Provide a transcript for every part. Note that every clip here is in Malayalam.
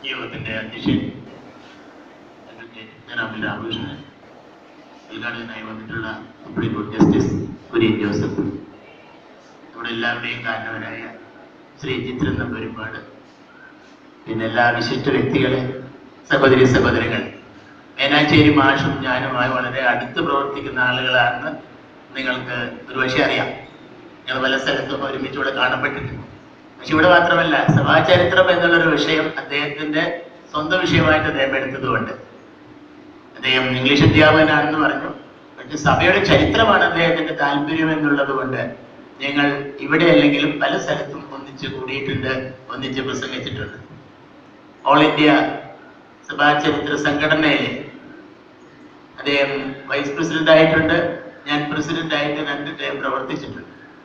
യോഗത്തിന്റെ അധ്യക്ഷൻ അഡ്വക്കേറ്റ് ജനാബ് രാമകൃഷ്ണൻ ഉദ്ഘാടകനായി വന്നിട്ടുള്ള സുപ്രീം കോടതി ജസ്റ്റിസ് കുര്യൻ ജോസഫ് നമ്മുടെ എല്ലാവരുടെയും കാരണവരായ ശ്രീ ചിത്രൻ നമ്പൂരിപ്പാട് പിന്നെ എല്ലാ വിശിഷ്ട വ്യക്തികളെ സഹോദരി സഹോദരങ്ങൾ മേനാച്ചേരി മാഷും ഞാനുമായി വളരെ അടുത്ത് പ്രവർത്തിക്കുന്ന ആളുകളാണെന്ന് നിങ്ങൾക്ക് ഒരുപക്ഷെ അറിയാം ഞങ്ങൾ പല സ്ഥലത്തും ഒരുമിച്ച് ഇവിടെ കാണപ്പെട്ടിട്ടുണ്ട് പക്ഷെ ഇവിടെ മാത്രമല്ല സഭാചരിത്രം എന്നുള്ളൊരു വിഷയം അദ്ദേഹത്തിന്റെ സ്വന്തം വിഷയമായിട്ട് അദ്ദേഹം എടുത്തതുകൊണ്ട് അദ്ദേഹം ഇംഗ്ലീഷ് അധ്യാപകനാണെന്ന് പറഞ്ഞു പക്ഷെ സഭയുടെ ചരിത്രമാണ് അദ്ദേഹത്തിന്റെ താല്പര്യം എന്നുള്ളത് കൊണ്ട് ഞങ്ങൾ ഇവിടെ അല്ലെങ്കിലും പല സ്ഥലത്തും ഒന്നിച്ച് കൂടിയിട്ടുണ്ട് ഒന്നിച്ച് പ്രസംഗിച്ചിട്ടുണ്ട് ഓൾ ഇന്ത്യ സഭാചരിത്ര സംഘടനയിലെ അദ്ദേഹം വൈസ് പ്രസിഡന്റ് ആയിട്ടുണ്ട് ഞാൻ പ്രസിഡന്റ് ആയിട്ട് രണ്ട് ടൈം പ്രവർത്തിച്ചിട്ടുണ്ട്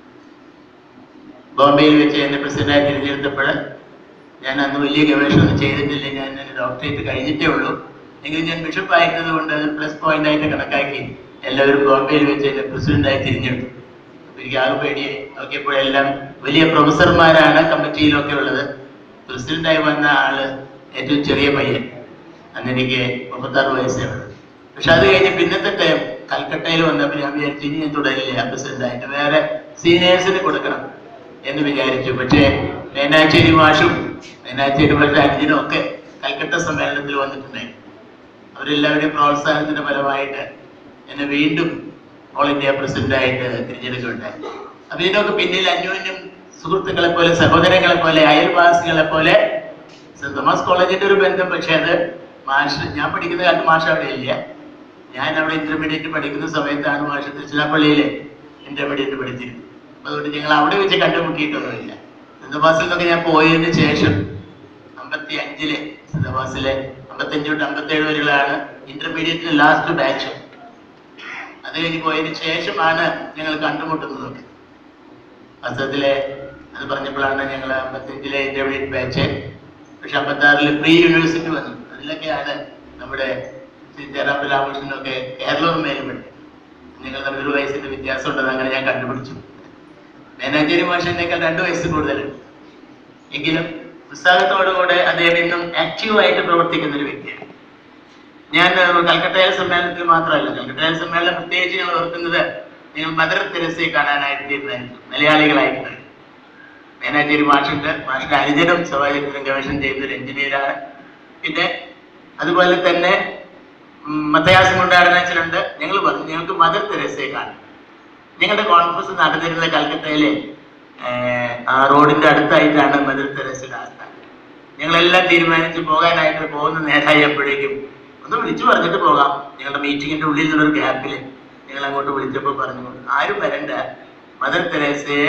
ബോംബെയിൽ വെച്ച് എന്നെ പ്രസിഡന്റായി തിരഞ്ഞെടുത്തപ്പോൾ ഞാൻ അന്ന് വലിയ ഗവേഷണം ചെയ്തിട്ടില്ല ഞാൻ എൻ്റെ ഡോക്ടറേറ്റ് കഴിഞ്ഞിട്ടേ ഉള്ളൂ എങ്കിലും ഞാൻ ബിഷപ്പ് ആയിരുന്നത് കൊണ്ട് അത് പ്ലസ് പോയിന്റ് ആയിട്ട് കണക്കാക്കി എല്ലാവരും ബോംബെയിൽ വെച്ച് എന്നെ പ്രസിഡന്റായി തിരഞ്ഞെടുത്തു അപ്പൊ എനിക്ക് ആകെ പേടിയായി നോക്കിയപ്പോഴെല്ലാം വലിയ പ്രൊഫസർമാരാണ് കമ്മിറ്റിയിലൊക്കെ ഉള്ളത് പ്രസിഡന്റായി വന്ന ആള് ഏറ്റവും ചെറിയ പയ്യൻ അന്ന് എനിക്ക് മുപ്പത്താറ് വയസ്സേ ഉള്ളൂ പക്ഷെ അത് കഴിഞ്ഞ് പിന്നത്തെ ടൈം കൽക്കട്ടയിൽ വന്നപ്പോൾ ഞാൻ വിചാരിച്ചു ഇനി ഞാൻ തുടരില്ല പ്രസിഡന്റായിട്ട് വേറെ സീനിയേഴ്സിന് കൊടുക്കണം എന്ന് വിചാരിച്ചു പക്ഷേ മേനാച്ചേരി മാഷും മേനാച്ചേരി മാഷും അഞ്ചിനും ഒക്കെ കൽക്കട്ട സമ്മേളനത്തിൽ വന്നിട്ടുണ്ടായി അവരെല്ലാവരുടെയും പ്രോത്സാഹനത്തിന്റെ ഫലമായിട്ട് എന്നെ വീണ്ടും ഓൾ ഇന്ത്യ പ്രസിഡന്റായിട്ട് തിരഞ്ഞെടുക്കുകയുണ്ടായി അപ്പൊ ഇതിനൊക്കെ പിന്നിൽ അന്യോന്യം സുഹൃത്തുക്കളെ പോലെ സഹോദരങ്ങളെ പോലെ അയൽവാസികളെ പോലെ സെന്റ് തോമസ് കോളേജിന്റെ ഒരു ബന്ധം പക്ഷെ അത് മാഷ് ഞാൻ പഠിക്കുന്ന കാലത്ത് മാഷ് അവിടെ ഇല്ല ഞാൻ അവിടെ ഇന്റർമീഡിയറ്റ് പഠിക്കുന്ന സമയത്താണ് മാഷ് തിരുച്ചിനാപ്പള്ളിയിലെ ഇന്റർമീഡിയറ്റ് പഠിച്ചിരുന്നത് അപ്പൊ അതുകൊണ്ട് ഞങ്ങൾ അവിടെ വെച്ച് കണ്ടുമുട്ടിയിട്ടൊന്നുമില്ല സിന്ധുബാസിൽ നിന്നൊക്കെ ഞാൻ പോയതിന് ശേഷം അമ്പത്തി അഞ്ചിലെ സിന്ധുബാസിലെ അമ്പത്തഞ്ച് തൊട്ട് അമ്പത്തേഴ് വരെയുള്ളതാണ് ഇന്റർമീഡിയറ്റിലെ ലാസ്റ്റ് ബാച്ച് അത് കഴിഞ്ഞ് പോയതിന് ശേഷമാണ് ഞങ്ങൾ കണ്ടുമുട്ടുന്നതൊക്കെ വാസ്തവത്തിലെ അത് പറഞ്ഞപ്പോഴാണ് ഞങ്ങൾ അമ്പത്തഞ്ചിലെ ഇന്റർമീഡിയറ്റ് ബാച്ച് പക്ഷെ അമ്പത്താറിൽ പ്രീ യൂണിവേഴ്സിറ്റി വന്നു അതിലൊക്കെയാണ് നമ്മുടെ ശ്രീ ജയറാം രാമകൃഷ്ണനൊക്കെ കേരളവും മേലുമുണ്ട് നിങ്ങൾ തമ്മിൽ ഒരു വയസ്സിന്റെ വ്യത്യാസം ഉണ്ടെന്ന് അങ്ങനെ ഞാൻ കണ്ടുപിടിച്ചു മേനാഞ്ചേരി മാഷിനേക്കാൾ രണ്ട് വയസ്സ് കൂടുതലുണ്ട് എങ്കിലും ഉത്സാഹത്തോടുകൂടെ അദ്ദേഹം ഇന്നും ആക്റ്റീവായിട്ട് പ്രവർത്തിക്കുന്ന ഒരു വ്യക്തിയാണ് ഞാൻ ഏഹ്, കൽക്കട്ടയിലെ സമ്മേളനത്തിൽ മാത്രമല്ല കൽക്കട്ടയിലെ സമ്മേളനം പ്രത്യേകിച്ച് ഞങ്ങൾ ഓർക്കുന്നത് നിങ്ങൾ മദർ തെരേസയെ കാണാനായിട്ട് തീരുമാനിച്ചു മലയാളികളായിട്ടുണ്ട് മേനാച്ചേരി മാഷിന്റെ മാഷിന്റെ അനുജനും സഭാചരിത്രം ഗവേഷണം ചെയ്യുന്ന ഒരു എഞ്ചിനീയറാണ് പിന്നെ അതുപോലെ തന്നെ ഉം, മത്തയാസം കൊണ്ടാടനച്ചിലുണ്ട് ഞങ്ങൾ പറഞ്ഞു ഞങ്ങൾക്ക് മദർ തെരേസയെ കാണാം ഞങ്ങളുടെ കോൺഫറൻസ് നടന്നിരുന്ന കൽക്കട്ടയിലെ ഏഹ്, ആ റോഡിന്റെ അടുത്തായിട്ടാണ് മദർ തെരേസയുടെ ആസ്ഥാനം ഞങ്ങളെല്ലാം തീരുമാനിച്ച് പോകാനായിട്ട് പോകുന്ന നേരായപ്പോഴേക്കും ഒന്ന് വിളിച്ചു പറഞ്ഞിട്ട് പോകാം ഞങ്ങളുടെ മീറ്റിങ്ങിന്റെ ഉള്ളിൽ നിന്നൊരു ഗ്യാപ്പിൽ ഞങ്ങൾ അങ്ങോട്ട് വിളിച്ചപ്പോൾ പറഞ്ഞു ആരും വരണ്ട മദർ തെരേസയെ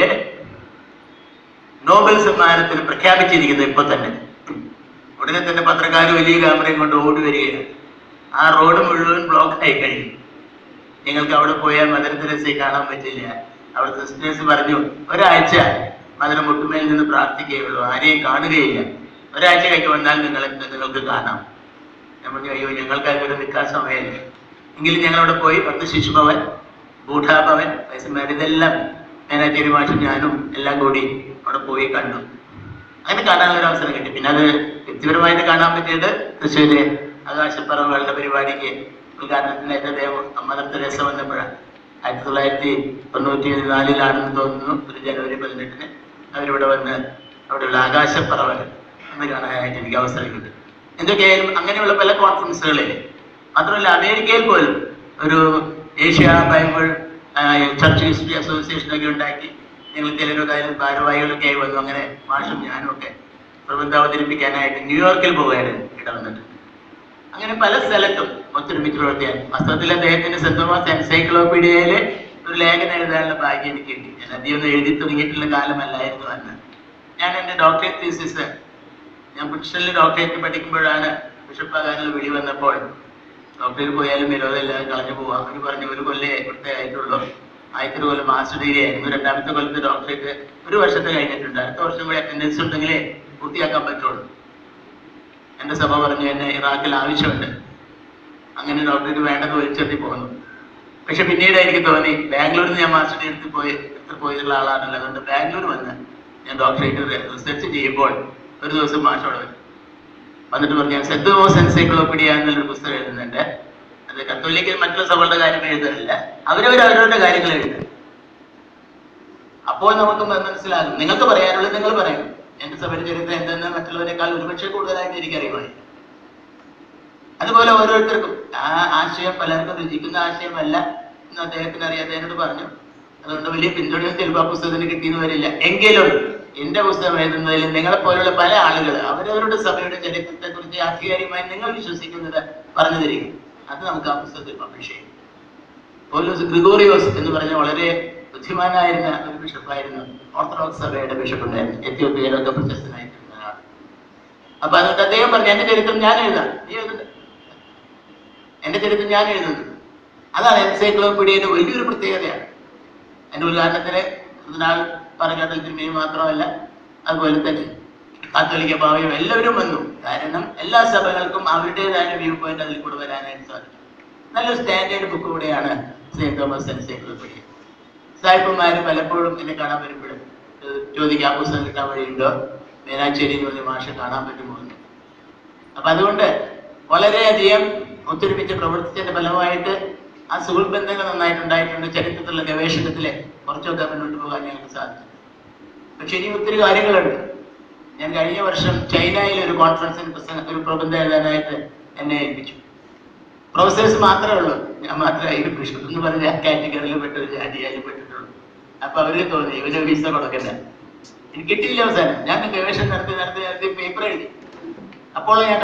നോബൽ സമ്മാനത്തിന് പ്രഖ്യാപിച്ചിരിക്കുന്നത് ഇപ്പൊ തന്നെ ഉടനെ തന്നെ പത്രക്കാർ വലിയ ക്യാമറയും കൊണ്ട് ഓടി വരികയാണ് ആ റോഡ് മുഴുവൻ ബ്ലോക്ക് ആയി കഴിഞ്ഞു ഞങ്ങൾക്ക് അവിടെ പോയാൽ മദർ തെരേസയെ കാണാൻ പറ്റില്ല അവിടുത്തെ സിസ്റ്റേഴ്സ് പറഞ്ഞു ഒരാഴ്ച മദർ മുട്ടുമേൽ നിന്ന് പ്രാർത്ഥിക്കുകയുള്ളൂ ആരെയും കാണുകയില്ല ഒരാഴ്ച കഴിഞ്ഞ് വന്നാൽ നിങ്ങളെ നിങ്ങൾക്ക് കാണാം ഞാൻ പറഞ്ഞു അയ്യോ ഞങ്ങൾക്ക് അതിവിടെ നിൽക്കാൻ സമയമില്ല എങ്കിലും ഞങ്ങൾ അവിടെ പോയി പത്ത് ശിശുഭവൻ ഗൂഢാഭവൻ വയസ്സന്മാർ ഇതെല്ലാം മേനാച്ചേരി മാഷും ഞാനും എല്ലാം കൂടി അവിടെ പോയി കണ്ടു അങ്ങനെ കാണാനുള്ള ഒരു അവസരം കിട്ടി പിന്നെ അത് വ്യക്തിപരമായിട്ട് കാണാൻ പറ്റിയത് തൃശ്ശൂര് ആകാശപ്പറവുകളുടെ പരിപാടിക്ക് ഉദ്ഘാടനത്തിനായിട്ട് അദ്ദേഹം മദർ തെരേസ വന്നപ്പോഴാണ് ആയിരത്തി തൊള്ളായിരത്തി തൊണ്ണൂറ്റി നാലിലാണെന്ന് തോന്നുന്നു ഒരു ജനുവരി പതിനെട്ടിന് അവരിവിടെ വന്ന് അവിടെയുള്ള ആകാശപ്പറവകൾ എന്ന് കാണാനായിട്ട് എനിക്ക് അവസരം കിട്ടി എന്തൊക്കെയായാലും അങ്ങനെയുള്ള പല കോൺഫറൻസുകളിൽ മാത്രമല്ല അമേരിക്കയിൽ പോലും ഒരു ഏഷ്യ ബൈബിൾ ആ, ചർച്ച് ഹിസ്റ്ററി അസോസിയേഷൻ ഒക്കെ ഉണ്ടാക്കി ഞങ്ങൾ ചിലരൊക്കെ അതിൽ ഭാരവാഹികളൊക്കെ ആയി വന്നു അങ്ങനെ മാഷും ഞാനും ഒക്കെ പ്രബന്ധം അവതരിപ്പിക്കാനായിട്ട് ന്യൂയോർക്കിൽ പോവുകയാണ് ഇടവന്നിട്ട് അങ്ങനെ പല സ്ഥലത്തും ഒത്തൊരുമിച്ച് പ്രവർത്തിക്കാൻ വാസ്തവത്തിൽ അദ്ദേഹത്തിന്റെ സെന്റ് തോമസ് എൻസൈക്ലോപീഡിയയില് ഒരു ലേഖനം എഴുതാനുള്ള ഭാഗ്യം എനിക്ക് കിട്ടി ഞാൻ അധികം ഒന്നും എഴുതി തുടങ്ങിയിട്ടുള്ള കാലമല്ലായിരുന്നു അന്ന് ഞാൻ എൻ്റെ ഡോക്ടറേറ്റ് തീസിസ് ഞാൻ ബ്രിട്ടനിൽ ഡോക്ടറേറ്റ് പഠിക്കുമ്പോഴാണ് ബിഷപ്പാകാനുള്ള വിളി വന്നപ്പോൾ ഡോക്ടറേറ്റ് പോയാലും വിരോധമില്ലാതെ കളഞ്ഞു പോവാം അവർ പറഞ്ഞു ഒരു കൊല്ലേ ഇവിടുത്തെ ആയിട്ടുള്ളൂ ആദ്യത്തെ ഒരു കൊല്ലം മാസ്റ്റർ ഡിഗ്രി ആയിരുന്നു രണ്ടാമത്തെ കൊല്ലത്തെ ഡോക്ടറേറ്റ് ഒരു വർഷത്തെ കഴിഞ്ഞിട്ടുണ്ട് അടുത്ത വർഷം കൂടി അറ്റൻഡൻസ് ഉണ്ടെങ്കിലേ പൂർത്തിയാക്കാൻ പറ്റുള്ളൂ എൻ്റെ സഭ പറഞ്ഞു എന്നെ ഇറാഖിൽ ആവശ്യമുണ്ട് അങ്ങനെ ഡോക്ടറേറ്റ് വേണ്ടത് ഒഴിച്ചെത്തി പോകുന്നു പക്ഷെ പിന്നീട് എനിക്ക് തോന്നി ബാംഗ്ലൂരിൽ നിന്ന് ഞാൻ മാസ്റ്റർ എടുത്ത് പോയി എടുത്ത് പോയിട്ടുള്ള ആളാണല്ലോ അതുകൊണ്ട് ബാംഗ്ലൂർ വന്ന് ഞാൻ ഡോക്ടറേറ്റ് റിസർച്ച് ചെയ്യുമ്പോൾ ഒരു ദിവസം മാഷോടെ വരും വന്നിട്ട് പറഞ്ഞു സെദ്മോസ് എൻസൈക്ലോപീഡിയ എന്നുള്ളൊരു പുസ്തകം എഴുതുന്നുണ്ട് അത് കത്തോലിക്കൽ മറ്റുള്ള സഭകളുടെ കാര്യം എഴുതാറില്ല അവരവർ അവരവരുടെ കാര്യങ്ങൾ എഴുതും അപ്പോൾ നമുക്ക് മ- മനസ്സിലാകും നിങ്ങൾക്ക് പറയാനുള്ളത് നിങ്ങൾ പറയും എന്റെ സഭയുടെ ചരിത്രം എന്തെന്ന് മറ്റുള്ളവരെക്കാൾ ഒരുപക്ഷെ കൂടുതലായിട്ട് എനിക്കറിയുമായി അതുപോലെ ഓരോരുത്തർക്കും ആ ആശയം പലർക്കും രുചിക്കുന്ന ആശയമല്ല എന്ന് അദ്ദേഹത്തിന് അറിയാതെ എന്നോട് പറഞ്ഞു അതുകൊണ്ട് വലിയ പിന്തുണയും ചിലപ്പോൾ ആ പുസ്തകത്തിന് കിട്ടിയെന്ന് വരില്ല എങ്കിലും എന്റെ പുസ്തകം എഴുതുന്നതിൽ നിങ്ങളെ പോലുള്ള പല ആളുകൾ അവരവരുടെ സഭയുടെ ചരിത്രത്തെ കുറിച്ച് ആധികാരികമായി നിങ്ങൾ വിശ്വസിക്കുന്നത് പറഞ്ഞു തരിക അത് നമുക്ക് ആ പുസ്തകത്തിൽ പബ്ലിഷ് ചെയ്യും പൗലോസ് ഗ്രിഗോറിയോസ് എന്ന് പറഞ്ഞ വളരെ ബുദ്ധിമാനായിരുന്ന ഒരു ബിഷപ്പായിരുന്നു ഓർത്തഡോക്സ് സഭയുടെ ബിഷപ്പ് ഉണ്ടായിരുന്നു എത്യോപ്യയിലൊക്കെ പ്രശസ്തനായിരുന്ന ആൾ അപ്പൊ അതുകൊണ്ട് അദ്ദേഹം പറഞ്ഞു എന്റെ ചരിത്രം ഞാൻ എഴുതാം നീ എഴുതണ്ട എന്റെ ചരിത്രം ഞാൻ എഴുതുന്നു അതാണ് എൻസൈക്ലോപീഡിയയുടെ വലിയൊരു പ്രത്യേകതയാണ് എന്റെ ഉദ്ഘാടനത്തിന് നാൾ പറകാട്ടൽ തിരുമേനി മാത്രമല്ല അതുപോലെ തന്നെ കാത്തോലിക്ക ഭാവയും എല്ലാവരും വന്നു കാരണം എല്ലാ സഭകൾക്കും അവരുടേതായ വ്യൂ പോയിന്റ് അതിൽ കൂടെ വരാനായിട്ട് സാധിക്കും നല്ലൊരു സ്റ്റാൻഡേർഡ് ബുക്ക് കൂടെയാണ് സെയിന്റ് തോമസ് എൻസൈക്ലോപീഡിയ സാഹിബന്മാര് പലപ്പോഴും എന്നെ കാണാൻ വരുമ്പോഴും ഏഹ് ചോദിക്കും ആ പുസ്തകം കിട്ടാൻ വഴിയുണ്ടോ മീനാശ്ശേരി എന്ന് പറഞ്ഞ മാഷ കാണാൻ പറ്റുമോ എന്ന് അപ്പൊ അതുകൊണ്ട് വളരെയധികം ഒത്തൊരുമിച്ച് പ്രവർത്തിച്ചതിന്റെ ഫലമായിട്ട് ആ സുഹൃത്ത് ബന്ധങ്ങൾ നന്നായിട്ടുണ്ടായിട്ടുണ്ട് ചരിത്രത്തിലുള്ള ഗവേഷണത്തിലെ കുറച്ചൊക്കെ മുന്നോട്ട് പോകാൻ ഞങ്ങൾക്ക് സാധിച്ചു പക്ഷെ ഇനി ഒത്തിരി കാര്യങ്ങളുണ്ട് ഞാൻ കഴിഞ്ഞ വർഷം ചൈനയിൽ ഒരു കോൺഫറൻസിന് പ്രസംഗ ഒരു പ്രബന്ധം എഴുതാനായിട്ട് എന്നെ ഏൽപ്പിച്ചു പ്രൊഫസേഴ്സ് മാത്രമേ ഉള്ളൂ ഞാൻ മാത്രമേ ഈ ബിഷപ്പ് എന്ന് പറഞ്ഞ കാറ്റഗറിയിൽ പെട്ട ഒരു ജാതിയായി പെട്ടിട്ടുള്ളൂ അപ്പൊ അവർക്ക് തോന്നി ഇവര് വിസ കൊടുക്കണ്ട എനിക്ക് കിട്ടിയില്ല അവസാനം ഞാൻ ഗവേഷണം നടത്തി നടത്തി നടത്തി പേപ്പർ എഴുതി അപ്പോൾ ഞാൻ